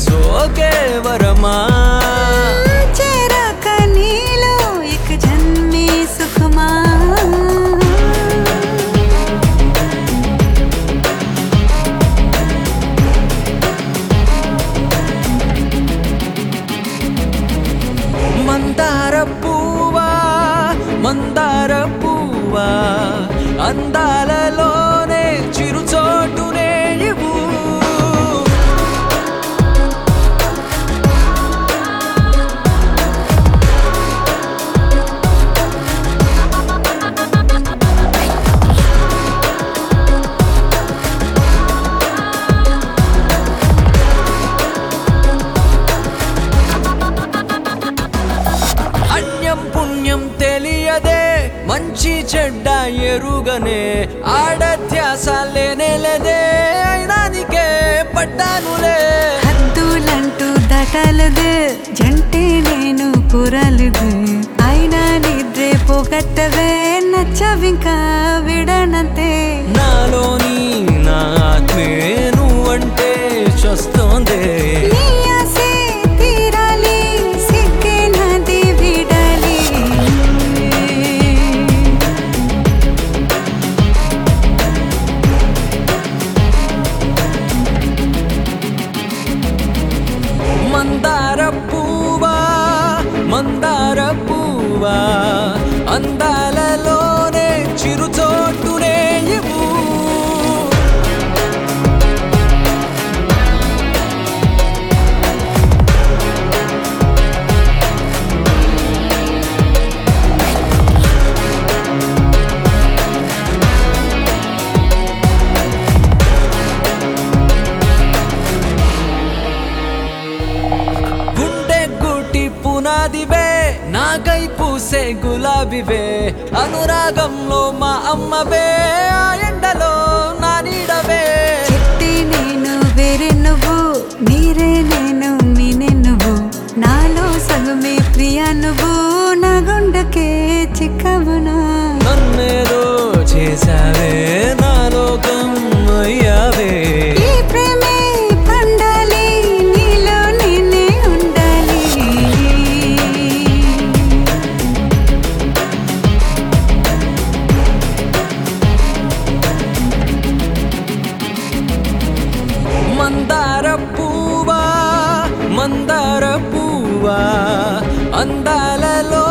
సోకే వరమా చేరాక నీలో ఇక జన్మే సుఖమా మందార పువ్వా మందార పువ్వా అందాలలోనే చిరుచోటునే ఇవ్వు అన్యం పుణ్యం తెలియదే మంచి చెడ్డ ఎరుగనే ఆడధ్యాస లేనేలేదే అయినానికే పడ్డానులే హద్దులంటూ దటలదు జంటే నేను కురలుదు అయినా నిద్రే పోగొట్టవే నచ్చవింకా విడనంతే నాలోని నా ఆత్మే నువ్వంటే చస్తోందే నీ ఆసే తీరాలి సిక్కే నది విడాలి మందార పువ్వా మందార పువ్వా అందాలలోనే చిరుచోటునే ఇవ్వు గుండె గుటి పునాదివే నాకై పూసే గులాబివే అనురాగంలో మా అమ్మవే ఆ ఎండలో నా నీడవే చెట్టి నేను వేరే నువ్వు నీరే నేను మీనే నువ్వు నాలో సగమే ప్రియా నువ్వు నా గుండెకే చిక్కవునా నన్నేదో చేసావే నా లోకం అయ్యావే ఈ ప్రేమే పండాలి నీలో నేనే ఉండాలి మందార పువ్వా మందార పువ్వా అందాలలో